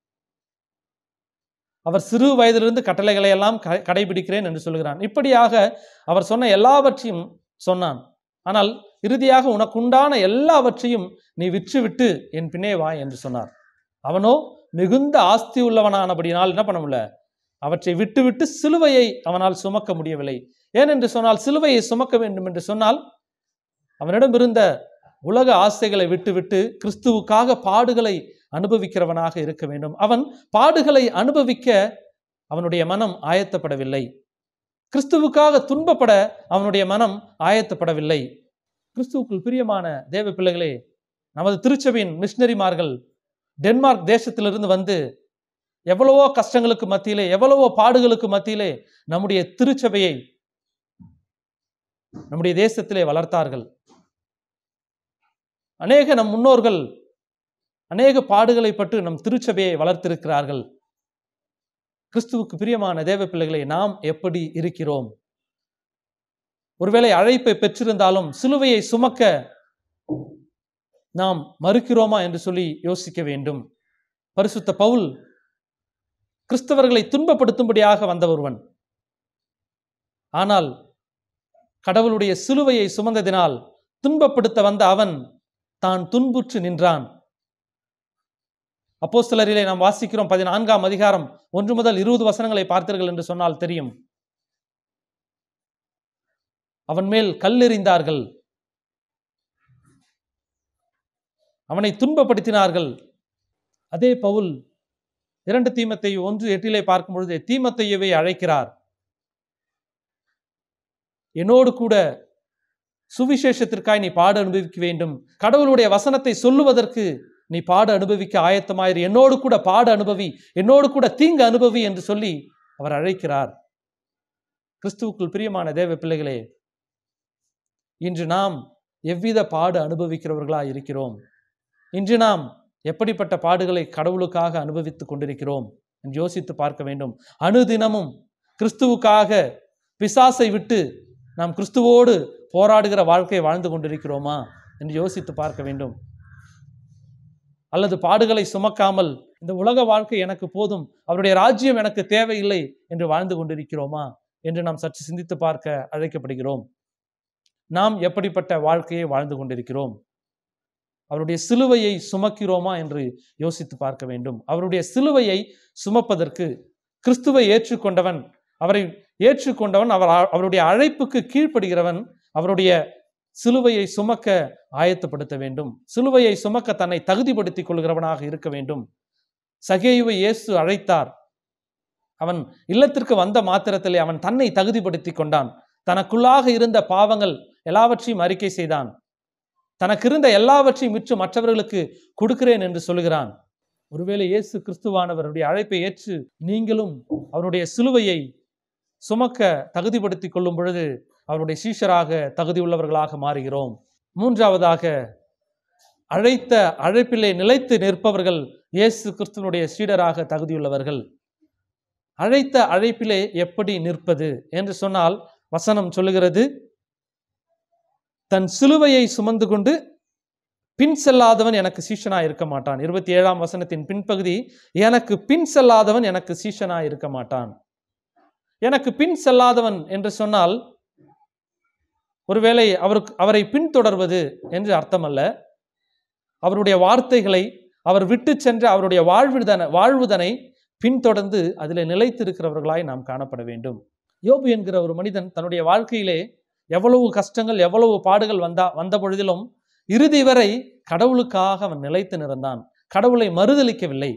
Speaker 4: அவர் சிறு வயதிலிருந்து கட்டளைகளை எல்லாம் க- கடைபிடிக்கிறேன் என்று சொல்கிறான் இப்படியாக அவர் சொன்ன எல்லாவற்றையும் சொன்னான் ஆனால் இறுதியாக உனக்குண்டான எல்லாவற்றையும் நீ விற்றுவிட்டு என் பின்னே வா என்று சொன்னார் அவனோ மிகுந்த ஆஸ்தி உள்ளவனானபடினால் என்ன பண்ண முடியல அவற்றை விட்டுவிட்டு சிலுவையை அவனால் சுமக்க முடியவில்லை ஏனென்று சொன்னால் சிலுவையை சுமக்க வேண்டும் என்று சொன்னால் அவனிடம் இருந்த உலக ஆசைகளை விட்டுவிட்டு கிறிஸ்துவுக்காக பாடுகளை அனுபவிக்கிறவனாக இருக்க வேண்டும் அவன் பாடுகளை அனுபவிக்க அவனுடைய மனம் ஆயத்தப்படவில்லை கிறிஸ்துவுக்காக துன்பப்பட அவனுடைய மனம் ஆயத்தப்படவில்லை கிறிஸ்துவுக்குள் பிரியமான தேவ பிள்ளைகளே நமது திருச்சபையின் மிஷினரிமார்கள் டென்மார்க் தேசத்திலிருந்து வந்து எவ்வளவோ கஷ்டங்களுக்கு மத்தியிலே எவ்வளவோ பாடுகளுக்கு மத்தியிலே நம்முடைய திருச்சபையை நம்முடைய தேசத்திலே வளர்த்தார்கள் அநேக நம் முன்னோர்கள் அநேக பாடுகளை பட்டு நம் திருச்சபையை வளர்த்திருக்கிறார்கள் கிறிஸ்துவுக்கு பிரியமான தேவ பிள்ளைகளை நாம் எப்படி இருக்கிறோம் ஒருவேளை அழைப்பை பெற்றிருந்தாலும் சிலுவையை சுமக்க நாம் மறுக்கிறோமா என்று சொல்லி யோசிக்க வேண்டும் பரிசுத்த பவுல் கிறிஸ்தவர்களை துன்பப்படுத்தும்படியாக வந்த ஒருவன் ஆனால் கடவுளுடைய சிலுவையை சுமந்ததினால் துன்பப்படுத்த வந்த அவன் தான் துன்புற்று நின்றான் அப்போஸ்தலரிலே நாம் வாசிக்கிறோம் பதினான்காம் அதிகாரம் ஒன்று முதல் இருபது வசனங்களை பார்த்தீர்கள் என்று சொன்னால் தெரியும் அவன் மேல் கல்லெறிந்தார்கள் அவனை துன்பப்படுத்தினார்கள் அதே பவுல் இரண்டு தீமத்தை ஒன்று எட்டிலே பார்க்கும் பொழுது தீமத்தையவை அழைக்கிறார் என்னோடு கூட சுவிசேஷத்திற்காய் நீ பாடு அனுபவிக்க வேண்டும் கடவுளுடைய வசனத்தை சொல்லுவதற்கு நீ பாடு அனுபவிக்க ஆயத்தமாயிரு என்னோடு கூட பாடு அனுபவி என்னோடு கூட தீங்கு அனுபவி என்று சொல்லி அவர் அழைக்கிறார் கிறிஸ்துவுக்குள் பிரியமான தேவ பிள்ளைகளே இன்று நாம் எவ்வித பாடு அனுபவிக்கிறவர்களா இருக்கிறோம் இன்று நாம் எப்படிப்பட்ட பாடுகளை கடவுளுக்காக அனுபவித்துக் கொண்டிருக்கிறோம் என்று யோசித்து பார்க்க வேண்டும் அனுதினமும் கிறிஸ்துவுக்காக பிசாசை விட்டு நாம் கிறிஸ்துவோடு போராடுகிற வாழ்க்கை வாழ்ந்து கொண்டிருக்கிறோமா என்று யோசித்து பார்க்க வேண்டும் அல்லது பாடுகளை சுமக்காமல் இந்த உலக வாழ்க்கை எனக்கு போதும் அவருடைய ராஜ்யம் எனக்கு தேவையில்லை என்று வாழ்ந்து கொண்டிருக்கிறோமா என்று நாம் சற்று சிந்தித்து பார்க்க அழைக்கப்படுகிறோம் நாம் எப்படிப்பட்ட வாழ்க்கையை வாழ்ந்து கொண்டிருக்கிறோம் அவருடைய சிலுவையை சுமக்கிறோமா என்று யோசித்து பார்க்க வேண்டும் அவருடைய சிலுவையை சுமப்பதற்கு கிறிஸ்துவை ஏற்றுக்கொண்டவன் அவரை ஏற்றுக்கொண்டவன் அவர் அவருடைய அழைப்புக்கு கீழ்ப்படுகிறவன் அவருடைய சிலுவையை சுமக்க ஆயத்தப்படுத்த வேண்டும் சிலுவையை சுமக்க தன்னை தகுதிப்படுத்திக் கொள்கிறவனாக இருக்க வேண்டும் சகேயுவை இயேசு அழைத்தார் அவன் இல்லத்திற்கு வந்த மாத்திரத்திலே அவன் தன்னை தகுதிப்படுத்தி கொண்டான் தனக்குள்ளாக இருந்த பாவங்கள் எல்லாவற்றையும் அறிக்கை செய்தான் தனக்கு இருந்த எல்லாவற்றையும் விற்று மற்றவர்களுக்கு கொடுக்கிறேன் என்று சொல்கிறான் ஒருவேளை இயேசு கிறிஸ்துவானவருடைய அழைப்பை ஏற்று நீங்களும் அவருடைய சிலுவையை சுமக்க தகுதிப்படுத்திக் கொள்ளும் பொழுது அவருடைய சீஷராக தகுதியுள்ளவர்களாக மாறுகிறோம் மூன்றாவதாக அழைத்த அழைப்பிலே நிலைத்து நிற்பவர்கள் இயேசு கிறிஸ்துவனுடைய சீடராக தகுதியுள்ளவர்கள் அழைத்த அழைப்பிலே எப்படி நிற்பது என்று சொன்னால் வசனம் சொல்லுகிறது தன் சிலுவையை சுமந்து கொண்டு பின் செல்லாதவன் எனக்கு சீஷனா இருக்க மாட்டான் இருபத்தி ஏழாம் வசனத்தின் பின்பகுதி எனக்கு பின் செல்லாதவன் எனக்கு சீஷனா இருக்க மாட்டான் எனக்கு பின் செல்லாதவன் என்று சொன்னால் ஒருவேளை அவருக்கு அவரை பின்தொடர்வது என்று அர்த்தமல்ல அவருடைய வார்த்தைகளை அவர் விட்டு சென்ற அவருடைய வாழ்வுதன வாழ்வுதனை பின்தொடர்ந்து அதில் நிலைத்திருக்கிறவர்களாய் நாம் காணப்பட வேண்டும் யோபு என்கிற ஒரு மனிதன் தன்னுடைய வாழ்க்கையிலே எவ்வளவு கஷ்டங்கள் எவ்வளவு பாடுகள் வந்தா வந்த பொழுதிலும் இறுதி வரை கடவுளுக்காக அவன் நிலைத்து நிறந்தான் கடவுளை மறுதலிக்கவில்லை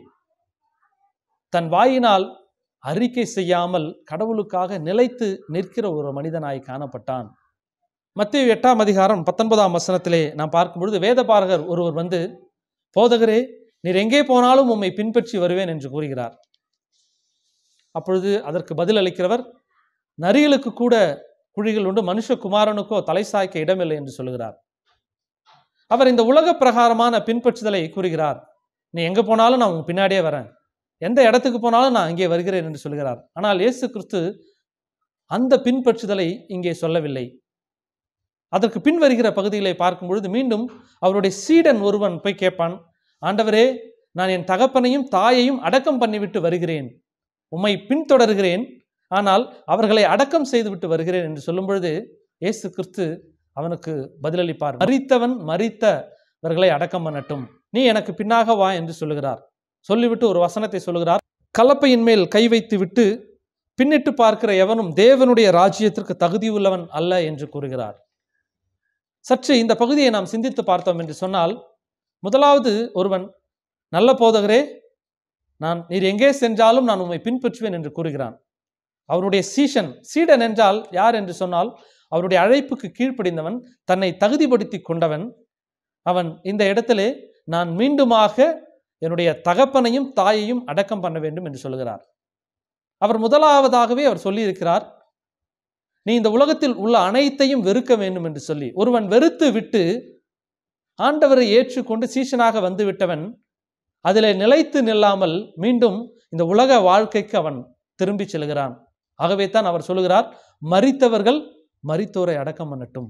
Speaker 4: தன் வாயினால் அறிக்கை செய்யாமல் கடவுளுக்காக நிலைத்து நிற்கிற ஒரு மனிதனாய் காணப்பட்டான் மத்திய எட்டாம் அதிகாரம் பத்தொன்பதாம் வசனத்திலே நாம் பார்க்கும் பொழுது வேதபாரகர் ஒருவர் வந்து போதகரே நீர் எங்கே போனாலும் உம்மை பின்பற்றி வருவேன் என்று கூறுகிறார் அப்பொழுது அதற்கு பதில் அளிக்கிறவர் நரிகளுக்கு கூட குழிகள் உண்டு மனுஷகுமாரனுக்கோ தலை சாய்க்க இடமில்லை என்று சொல்லுகிறார் அவர் இந்த உலக பிரகாரமான பின்பற்றுதலை கூறுகிறார் நீ எங்கே போனாலும் நான் உன் பின்னாடியே வரேன் எந்த இடத்துக்கு போனாலும் நான் அங்கே வருகிறேன் என்று சொல்கிறார் ஆனால் இயேசு கிறிஸ்து அந்த பின்பற்றுதலை இங்கே சொல்லவில்லை அதற்கு பின் வருகிற பகுதிகளை பார்க்கும் பொழுது மீண்டும் அவருடைய சீடன் ஒருவன் போய் கேட்பான் ஆண்டவரே நான் என் தகப்பனையும் தாயையும் அடக்கம் பண்ணிவிட்டு வருகிறேன் உம்மை பின்தொடர்கிறேன் ஆனால் அவர்களை அடக்கம் செய்துவிட்டு வருகிறேன் என்று சொல்லும் பொழுது இயேசு கிறிஸ்து அவனுக்கு பதிலளிப்பார் மறித்தவன் மறித்தவர்களை அடக்கம் பண்ணட்டும் நீ எனக்கு பின்னாக வா என்று சொல்லுகிறார் சொல்லிவிட்டு ஒரு வசனத்தை சொல்லுகிறார் கலப்பையின் மேல் கை வைத்து விட்டு பின்னிட்டு பார்க்கிற எவனும் தேவனுடைய ராஜ்யத்திற்கு தகுதி உள்ளவன் அல்ல என்று கூறுகிறார் சற்று இந்த பகுதியை நாம் சிந்தித்து பார்த்தோம் என்று சொன்னால் முதலாவது ஒருவன் நல்ல போதகரே நான் நீர் எங்கே சென்றாலும் நான் உம்மை பின்பற்றுவேன் என்று கூறுகிறான் அவருடைய சீஷன் சீடன் என்றால் யார் என்று சொன்னால் அவருடைய அழைப்புக்கு கீழ்ப்படிந்தவன் தன்னை தகுதிப்படுத்தி கொண்டவன் அவன் இந்த இடத்திலே நான் மீண்டுமாக என்னுடைய தகப்பனையும் தாயையும் அடக்கம் பண்ண வேண்டும் என்று சொல்கிறார் அவர் முதலாவதாகவே அவர் சொல்லியிருக்கிறார் நீ இந்த உலகத்தில் உள்ள அனைத்தையும் வெறுக்க வேண்டும் என்று சொல்லி ஒருவன் வெறுத்து விட்டு ஆண்டவரை ஏற்றுக்கொண்டு சீஷனாக வந்து விட்டவன் அதில் நிலைத்து நில்லாமல் மீண்டும் இந்த உலக வாழ்க்கைக்கு அவன் திரும்பி செல்கிறான் ஆகவே தான் அவர் சொல்லுகிறார் மரித்தவர்கள் மரித்தோரை அடக்கம் பண்ணட்டும்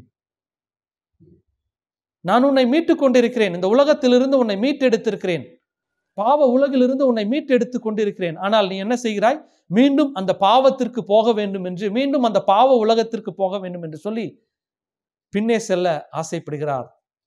Speaker 4: நான் உன்னை மீட்டுக் கொண்டிருக்கிறேன் இந்த உலகத்திலிருந்து உன்னை மீட்டெடுத்திருக்கிறேன் பாவ உலகிலிருந்து உன்னை மீட்டெடுத்து கொண்டிருக்கிறேன் ஆனால் நீ என்ன செய்கிறாய் மீண்டும் அந்த பாவத்திற்கு போக வேண்டும் என்று மீண்டும் அந்த பாவ உலகத்திற்கு போக வேண்டும் என்று சொல்லி பின்னே செல்ல ஆசைப்படுகிறார்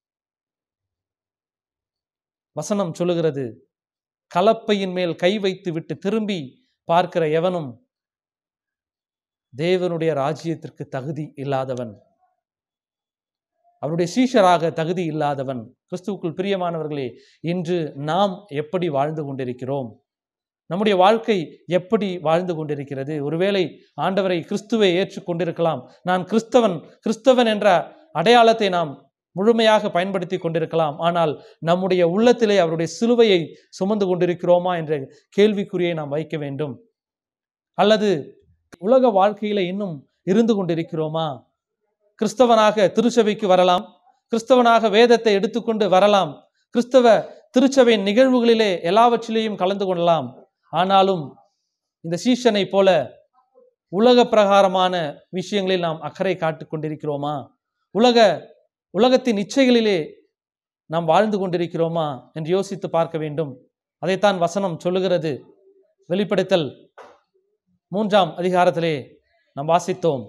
Speaker 4: வசனம் சொல்லுகிறது கலப்பையின் மேல் கை வைத்து விட்டு திரும்பி பார்க்கிற எவனும் தேவனுடைய ராஜ்யத்திற்கு தகுதி இல்லாதவன் அவருடைய சீஷராக தகுதி இல்லாதவன் கிறிஸ்துவுக்குள் பிரியமானவர்களே இன்று நாம் எப்படி வாழ்ந்து கொண்டிருக்கிறோம் நம்முடைய வாழ்க்கை எப்படி வாழ்ந்து கொண்டிருக்கிறது ஒருவேளை ஆண்டவரை கிறிஸ்துவை ஏற்றுக்கொண்டிருக்கலாம் நான் கிறிஸ்தவன் கிறிஸ்தவன் என்ற அடையாளத்தை நாம் முழுமையாக பயன்படுத்தி கொண்டிருக்கலாம் ஆனால் நம்முடைய உள்ளத்திலே அவருடைய சிலுவையை சுமந்து கொண்டிருக்கிறோமா என்ற கேள்விக்குறியை நாம் வைக்க வேண்டும் அல்லது உலக வாழ்க்கையில இன்னும் இருந்து கொண்டிருக்கிறோமா கிறிஸ்தவனாக திருச்சபைக்கு வரலாம் கிறிஸ்தவனாக வேதத்தை எடுத்துக்கொண்டு வரலாம் கிறிஸ்தவ திருச்சபையின் நிகழ்வுகளிலே எல்லாவற்றிலேயும் கலந்து கொள்ளலாம் ஆனாலும் இந்த சீஷனை போல உலக பிரகாரமான விஷயங்களில் நாம் அக்கறை காட்டுக் கொண்டிருக்கிறோமா உலக உலகத்தின் இச்சைகளிலே நாம் வாழ்ந்து கொண்டிருக்கிறோமா என்று யோசித்து பார்க்க வேண்டும் அதைத்தான் வசனம் சொல்லுகிறது வெளிப்படுத்தல் மூன்றாம் அதிகாரத்திலே நாம் வாசித்தோம்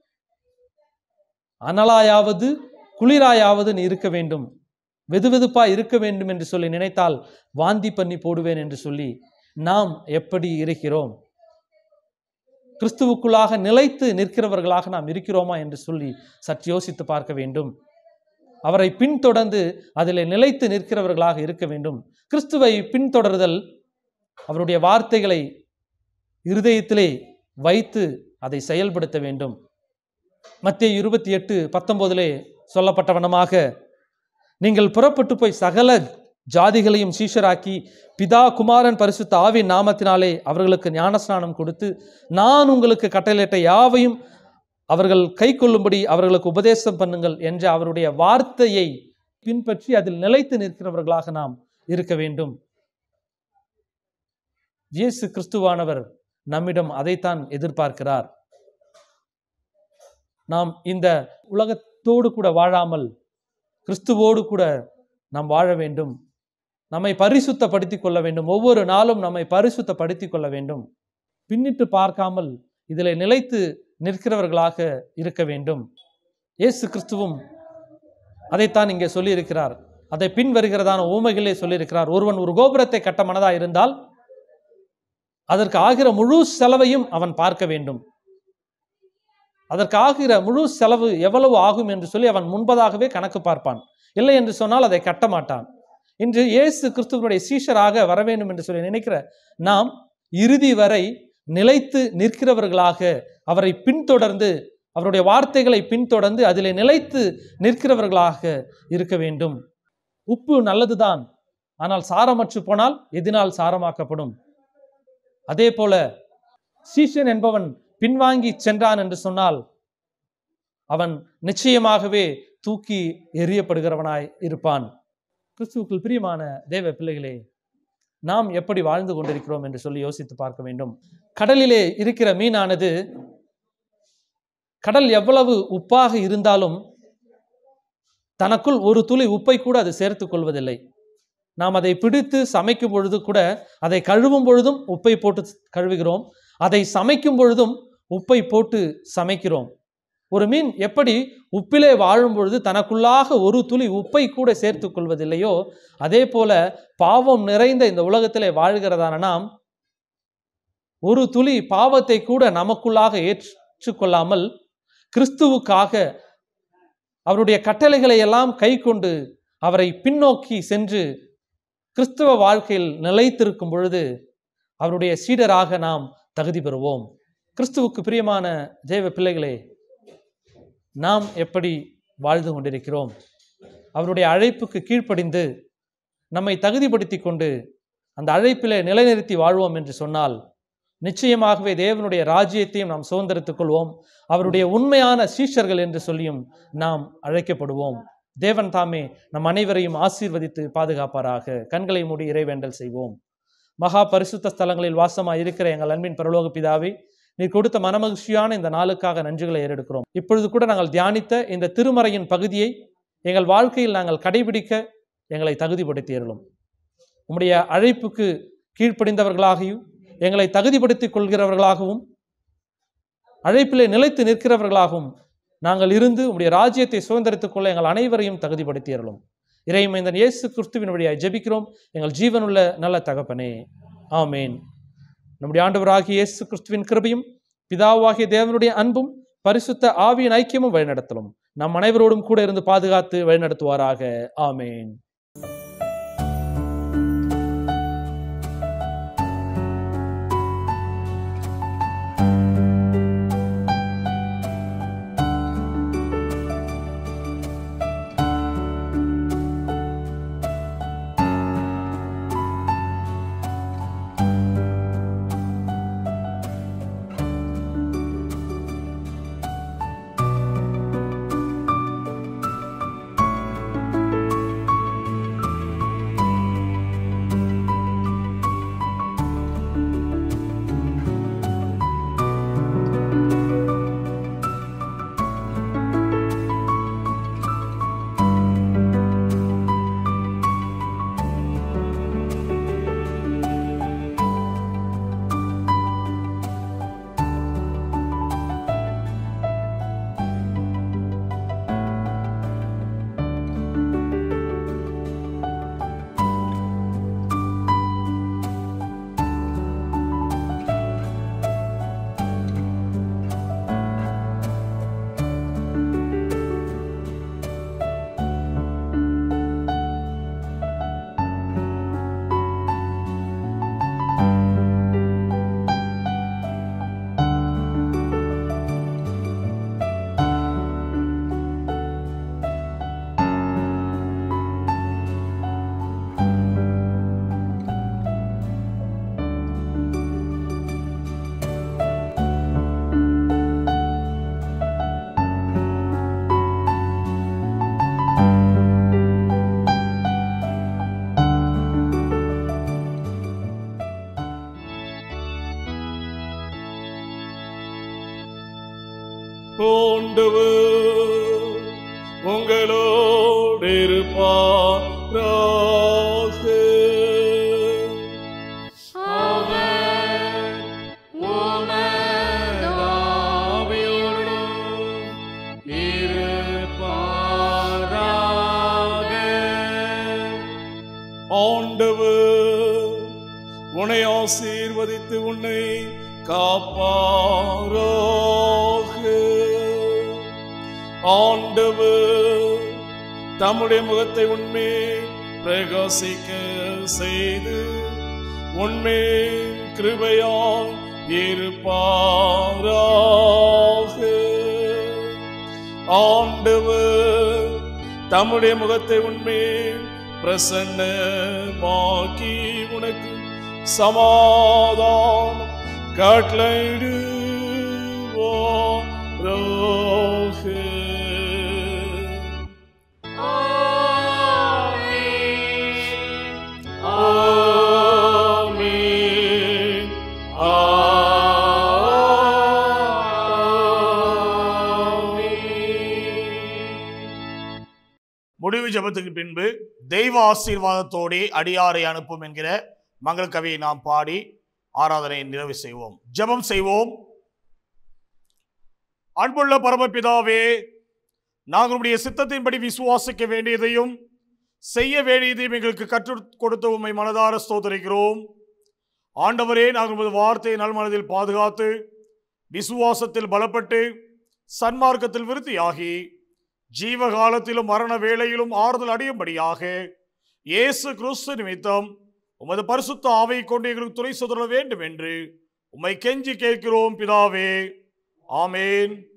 Speaker 4: அனலாயாவது குளிராயாவது நீ இருக்க வேண்டும் வெதுவெதுப்பா இருக்க வேண்டும் என்று சொல்லி நினைத்தால் வாந்தி பண்ணி போடுவேன் என்று சொல்லி நாம் எப்படி இருக்கிறோம் கிறிஸ்துவுக்குள்ளாக நிலைத்து நிற்கிறவர்களாக நாம் இருக்கிறோமா என்று சொல்லி சற்று யோசித்து பார்க்க வேண்டும் அவரை பின்தொடர்ந்து அதில் நிலைத்து நிற்கிறவர்களாக இருக்க வேண்டும் கிறிஸ்துவை பின்தொடர்தல் அவருடைய வார்த்தைகளை இருதயத்திலே வைத்து அதை செயல்படுத்த வேண்டும் மத்திய இருபத்தி எட்டு பத்தொன்பதிலே சொல்லப்பட்ட வண்ணமாக நீங்கள் புறப்பட்டு போய் சகல ஜாதிகளையும் சீஷராக்கி பிதா குமாரன் பரிசுத்த ஆவின் நாமத்தினாலே அவர்களுக்கு ஞானஸ்நானம் கொடுத்து நான் உங்களுக்கு கட்டளையிட்ட யாவையும் அவர்கள் கை கொள்ளும்படி அவர்களுக்கு உபதேசம் பண்ணுங்கள் என்ற அவருடைய வார்த்தையை பின்பற்றி அதில் நிலைத்து நிற்கிறவர்களாக நாம் இருக்க வேண்டும் இயேசு கிறிஸ்துவானவர் நம்மிடம் அதைத்தான் எதிர்பார்க்கிறார் நாம் இந்த உலகத்தோடு கூட வாழாமல் கிறிஸ்துவோடு கூட நாம் வாழ வேண்டும் நம்மை பரிசுத்தப்படுத்திக் கொள்ள வேண்டும் ஒவ்வொரு நாளும் நம்மை பரிசுத்தப்படுத்திக் கொள்ள வேண்டும் பின்னிட்டு பார்க்காமல் இதில் நிலைத்து நிற்கிறவர்களாக இருக்க வேண்டும் இயேசு கிறிஸ்துவும் அதைத்தான் இங்கே சொல்லியிருக்கிறார் அதை பின் வருகிறதான ஊமைகளே சொல்லியிருக்கிறார் ஒருவன் ஒரு கோபுரத்தை கட்ட மனதா இருந்தால் அதற்கு ஆகிற முழு செலவையும் அவன் பார்க்க வேண்டும் அதற்கு ஆகிற முழு செலவு எவ்வளவு ஆகும் என்று சொல்லி அவன் முன்பதாகவே கணக்கு பார்ப்பான் இல்லை என்று சொன்னால் அதை கட்ட மாட்டான் இன்று இயேசு கிறிஸ்துவனுடைய சீஷராக வர வேண்டும் என்று சொல்லி நினைக்கிற நாம் இறுதி வரை நிலைத்து நிற்கிறவர்களாக அவரை பின்தொடர்ந்து அவருடைய வார்த்தைகளை பின்தொடர்ந்து அதிலே நிலைத்து நிற்கிறவர்களாக இருக்க வேண்டும் உப்பு நல்லதுதான் ஆனால் சாரமற்று போனால் எதினால் சாரமாக்கப்படும் அதே போல சீஷன் என்பவன் பின்வாங்கி சென்றான் என்று சொன்னால் அவன் நிச்சயமாகவே தூக்கி எறியப்படுகிறவனாய் இருப்பான் கிறிஸ்துவுக்குள் பிரியமான தேவ பிள்ளைகளே நாம் எப்படி வாழ்ந்து கொண்டிருக்கிறோம் என்று சொல்லி யோசித்து பார்க்க வேண்டும் கடலிலே இருக்கிற மீனானது கடல் எவ்வளவு உப்பாக இருந்தாலும் தனக்குள் ஒரு துளி உப்பை கூட அது சேர்த்துக் கொள்வதில்லை நாம் அதை பிடித்து சமைக்கும் பொழுது கூட அதை கழுவும் பொழுதும் உப்பை போட்டு கழுவுகிறோம் அதை சமைக்கும் பொழுதும் உப்பை போட்டு சமைக்கிறோம் ஒரு மீன் எப்படி உப்பிலே வாழும் பொழுது தனக்குள்ளாக ஒரு துளி உப்பை கூட சேர்த்துக் கொள்வதில்லையோ அதே போல பாவம் நிறைந்த இந்த உலகத்திலே வாழ்கிறதான நாம் ஒரு துளி பாவத்தை கூட நமக்குள்ளாக ஏற்றுக்கொள்ளாமல் கிறிஸ்துவுக்காக அவருடைய கட்டளைகளை எல்லாம் கை கொண்டு அவரை பின்னோக்கி சென்று கிறிஸ்துவ வாழ்க்கையில் நிலைத்திருக்கும் பொழுது அவருடைய சீடராக நாம் தகுதி பெறுவோம் கிறிஸ்துவுக்கு பிரியமான தேவ பிள்ளைகளே நாம் எப்படி வாழ்ந்து கொண்டிருக்கிறோம் அவருடைய அழைப்புக்கு கீழ்ப்படிந்து நம்மை தகுதிப்படுத்தி கொண்டு அந்த அழைப்பிலே நிலைநிறுத்தி வாழ்வோம் என்று சொன்னால் நிச்சயமாகவே தேவனுடைய ராஜ்யத்தையும் நாம் சுதந்திரத்துக் கொள்வோம் அவருடைய உண்மையான சீஷர்கள் என்று சொல்லியும் நாம் அழைக்கப்படுவோம் தேவன் தாமே நம் அனைவரையும் ஆசீர்வதித்து பாதுகாப்பாராக கண்களை மூடி இறைவேண்டல் செய்வோம் மகா பரிசுத்த ஸ்தலங்களில் வாசமாய் இருக்கிற எங்கள் அன்பின் பரலோக பிதாவே நீர் கொடுத்த மனமகிழ்ச்சியான இந்த நாளுக்காக நன்றிகளை ஏறெடுக்கிறோம் இப்பொழுது கூட நாங்கள் தியானித்த இந்த திருமறையின் பகுதியை எங்கள் வாழ்க்கையில் நாங்கள் கடைபிடிக்க எங்களை தகுதிப்படுத்தியறலும் உம்முடைய அழைப்புக்கு கீழ்ப்படிந்தவர்களாகவும் எங்களை தகுதிப்படுத்திக் கொள்கிறவர்களாகவும் அழைப்பிலே நிலைத்து நிற்கிறவர்களாகவும் நாங்கள் இருந்து உம்முடைய ராஜ்யத்தை சுதந்திரித்துக் கொள்ள எங்கள் அனைவரையும் தகுதிப்படுத்தியறலும் இறைமைந்தன் இயேசு கிறிஸ்துவின் வழியாய் ஜெபிக்கிறோம் எங்கள் ஜீவனுள்ள நல்ல தகப்பனே ஆமேன் நம்முடைய ஆண்டவராகிய இயேசு கிறிஸ்துவின் கிருபையும் பிதாவாகிய தேவனுடைய அன்பும் பரிசுத்த ஆவியின் ஐக்கியமும் வழிநடத்தலும் நம் அனைவரோடும் கூட இருந்து பாதுகாத்து வழிநடத்துவாராக ஆமேன்
Speaker 5: ஆண்டவர் உங்களோடு இருப்பாராக ஆண்டவர் உன்னை ஆசீர்வதித்து உன்னை காப்பாராக ஆண்டவர் தம்முடைய முகத்தை உண்மை பிரகாசிக்க செய்து உண்மை கிருபையால் இருப்பாராக ஆண்டவர் தம்முடைய முகத்தை உண்மை பிரசன்னமாக்கி உனக்கு சமாதானம் கட்டளையிடுவாராக ஆமென். ஆமென். முடிவு ஜெபத்துக்கு பின்பு தெய்வ ஆசீர்வாதத்தோடே அடியாரை அனுப்பும் என்கிற மங்கள கவியை நாம் பாடி ஆராதனை நிறைவு செய்வோம் ஜெபம் செய்வோம் அன்புள்ள பரமபிதாவே நாங்கள் உடைய சித்தத்தின்படி விசுவாசிக்க வேண்டியதையும் செய்ய வேண்டியதையும் எங்களுக்கு கற்றுக் கொடுத்த உம்மை மனதார ஸ்தோத்தரிக்கிறோம் ஆண்டவரே நாங்கள் உமது வார்த்தையை நல்மனதில் பாதுகாத்து விசுவாசத்தில் பலப்பட்டு சன்மார்க்கத்தில் விருத்தியாகி ஜீவகாலத்திலும் மரண வேளையிலும் ஆறுதல் அடையும்படியாக இயேசு கிறிஸ்து நிமித்தம் உமது பரிசுத்த ஆவை கொண்டு எங்களுக்கு துணை சுதர வேண்டும் என்று உம்மை கெஞ்சி கேட்கிறோம் பிதாவே ஆமேன்